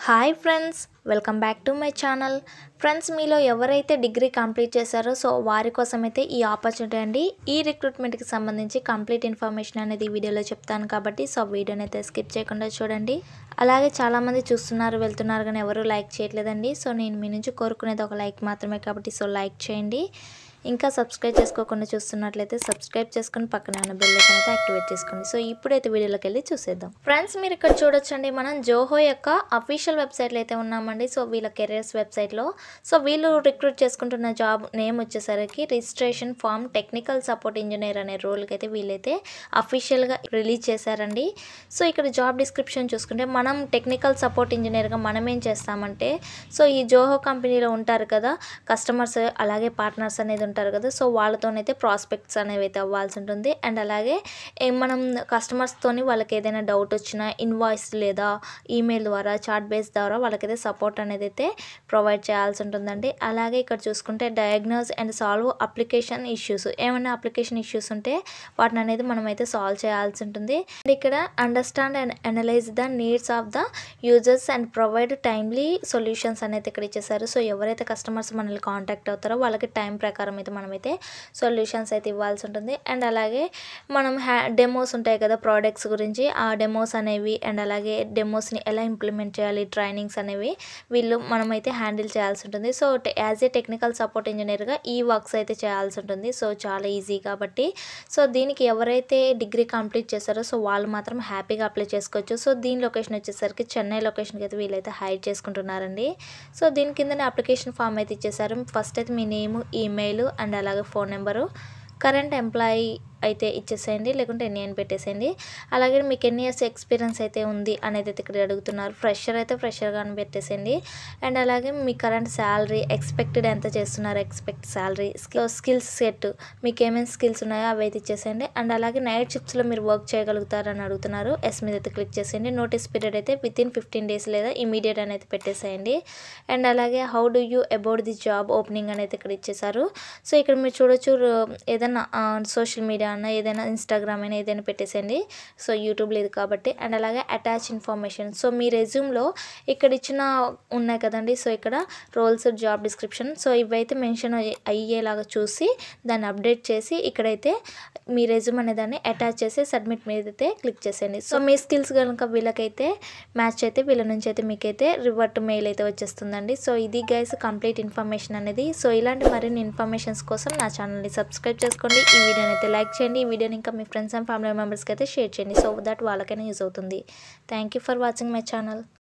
hi friends welcome back to my channel friends మీలో ఎవరైతే degree complete చేశారో so వారి కోసం అయితే ఈ ఆపర్చునిటీ అండి ఈ రిక్రూట్మెంట్కి సంబంధించి కంప్లీట్ ఇన్ఫర్మేషన్ అనేది ఈ వీడియోలో చెప్తాను కాబట్టి సో వీడియోని అయితే స్కిప్ చేయకుండా చూడండి అలాగే చాలామంది చూస్తున్నారు వెళ్తున్నారు కానీ ఎవరు లైక్ చేయట్లేదండి సో నేను మీ నుంచి కోరుకునేది ఒక లైక్ మాత్రమే కాబట్టి సో లైక్ చేయండి ఇంకా సబ్స్క్రైబ్ చేసుకోకుండా చూస్తున్నట్లయితే సబ్స్క్రైబ్ చేసుకుని పక్కనే ఉన్న బెల్ ఐకాన్ అయితే యాక్టివేట్ చేసుకోండి సో ఇప్పుడైతే వీడియోలోకి వెళ్ళి చూసేద్దాం ఫ్రెండ్స్ మీరు ఇక్కడ చూడొచ్చండి మనం జోహో యొక్క అఫీషియల్ వెబ్సైట్లో అయితే ఉన్నామండి సో వీళ్ళ కెరియర్స్ వెబ్సైట్లో సో వీళ్ళు రిక్రూట్ చేసుకుంటున్న జాబ్ నేమ్ వచ్చేసరికి registration form technical support engineer అనే రోల్కి అయితే వీళ్ళైతే అఫీషియల్గా రిలీజ్ చేశారండి సో ఇక్కడ జాబ్ డిస్క్రిప్షన్ చూసుకుంటే మనం టెక్నికల్ సపోర్ట్ ఇంజనీర్గా మనం ఏం చేస్తామంటే సో ఈ జోహో కంపెనీలో ఉంటారు కదా కస్టమర్స్ అలాగే పార్ట్నర్స్ అనేది ఉంటారు కదా సో వాళ్ళతోనైతే ప్రాస్పెక్ట్స్ అనేవి అయితే అవ్వాల్సి ఉంటుంది అండ్ అలాగే ఏ మనం కస్టమర్స్తోని వాళ్ళకి ఏదైనా డౌట్ వచ్చినా ఇన్వాయిస్ లేదా ఈమెయిల్ ద్వారా చాట్ బేస్ ద్వారా వాళ్ళకైతే సపోర్ట్ అనేది అయితే ప్రొవైడ్ చేయాల్సి ఉంటుందండి అలాగే ఇక్కడ చూసుకుంటే diagnose and solve application issues ఏమైనా అప్లికేషన్ ఇష్యూస్ ఉంటే వాటిని అనేది మనం అయితే సాల్వ్ చేయాల్సి ఉంటుంది అండ్ ఇక్కడ understand and analyse the needs of the users and provide timely solutions అనేది ఇక్కడ ఇచ్చేసారు సో ఎవరైతే కస్టమర్స్ మనల్ని కాంటాక్ట్ అవుతారో వాళ్ళకి టైం ప్రకారం అయితే మనమైతే సొల్యూషన్స్ అయితే ఇవ్వాల్సి ఉంటుంది అండ్ అలాగే మనం హ్యా డెమోస్ ఉంటాయి కదా ప్రోడక్ట్స్ గురించి ఆ డెమోస్ అనేవి అండ్ అలాగే డెమోస్ని ఎలా ఇంప్లిమెంట్ చేయాలి ట్రైనింగ్స్ అనేవి వీళ్ళు మనమైతే హ్యాండిల్ చేయాల్సి ఉంటుంది so as a technical support ఇంజనీర్గా ఈ వర్క్స్ అయితే చేయాల్సి ఉంటుంది సో చాలా ఈజీ కాబట్టి సో దీనికి ఎవరైతే డిగ్రీ కంప్లీట్ చేశారో సో వాళ్ళు మాత్రం హ్యాపీగా అప్లై చేసుకోవచ్చు సో దీని లొకేషన్ వచ్చేసరికి చెన్నై లొకేషన్కి అయితే వీళ్ళైతే హైడ్ చేసుకుంటున్నారండి సో దీని కిందనే అప్లికేషన్ ఫామ్ అయితే ఇచ్చేసారు ఫస్ట్ అయితే మీ నేమ్ ఈమెయిల్ అండ్ అలాగే ఫోన్ నెంబరు కరెంట్ ఎంప్లాయీ అయితే ఇచ్చేసేయండి లేకుంటే ఎన్ని అని పెట్టేసేయండి అలాగే మీకు ఎన్ని ఇయర్స్ ఎక్స్పీరియన్స్ అయితే ఉంది అనేది అయితే ఇక్కడ అడుగుతున్నారు ఫ్రెషర్ అయితే ఫ్రెషర్గా అని పెట్టేసేయండి అండ్ అలాగే మీ కరెంట్ శాలరీ ఎక్స్పెక్టెడ్ ఎంత చేస్తున్నారు ఎక్స్పెక్ట్ శాలరీ స్కిల్స్ సెట్ మీకు ఏమేమి స్కిల్స్ ఉన్నాయో అవి అయితే ఇచ్చేసేయండి అండ్ అలాగే నైట్ షిఫ్ట్స్లో మీరు వర్క్ చేయగలుగుతారని అడుగుతున్నారు ఎస్ మీద అయితే క్లిక్ చేసేయండి నోటీస్ పీరియడ్ అయితే విత్ ఇన్ ఫిఫ్టీన్ డేస్ లేదా ఇమీడియట్ అని అయితే పెట్టేసేయండి అండ్ అలాగే how do you about the job opening అనేది ఇక్కడ ఇచ్చేసారు సో ఇక్కడ మీరు చూడొచ్చు ఏదైనా సోషల్ మీడియా అన్న ఏదైనా ఇన్స్టాగ్రామ్ అయినా ఏదైనా పెట్టేసేయండి సో యూట్యూబ్ లేదు కాబట్టి అండ్ అలాగే అటాచ్ ఇన్ఫర్మేషన్ సో మీ రెజ్యూమ్లో ఇక్కడ ఇచ్చిన ఉన్నాయి కదండి సో ఇక్కడ రోల్స్ జాబ్ డిస్క్రిప్షన్ సో ఇవైతే మెన్షన్ అయ్యేలాగా చూసి దాన్ని అప్డేట్ చేసి ఇక్కడైతే మీ రెజ్యూమ్ అనే దాన్ని అటాచ్ చేసి సబ్మిట్ మీద అయితే క్లిక్ చేసేయండి సో మీ స్కిల్స్ కనుక వీళ్ళకైతే మ్యాచ్ అయితే వీళ్ళ నుంచి అయితే మీకైతే రివర్ట్ మెయిల్ అయితే వచ్చేస్తుందండి సో ఇది గైస్ కంప్లీట్ ఇన్ఫర్మేషన్ అనేది సో ఇలాంటి మరిన్ని ఇన్ఫర్మేషన్స్ కోసం నా ఛానల్ని సబ్స్క్రైబ్ చేసుకోండి ఈ వీడియోని అయితే లైక్ చేయండి ఈ వీడియోని ఇంకా మీ ఫ్రెండ్స్ అండ్ ఫ్యామిలీ మెంబర్స్కి అయితే షేర్ చేయండి సో దట్ వాళ్ళకైనా యూజ్ అవుతుంది thank you for watching my channel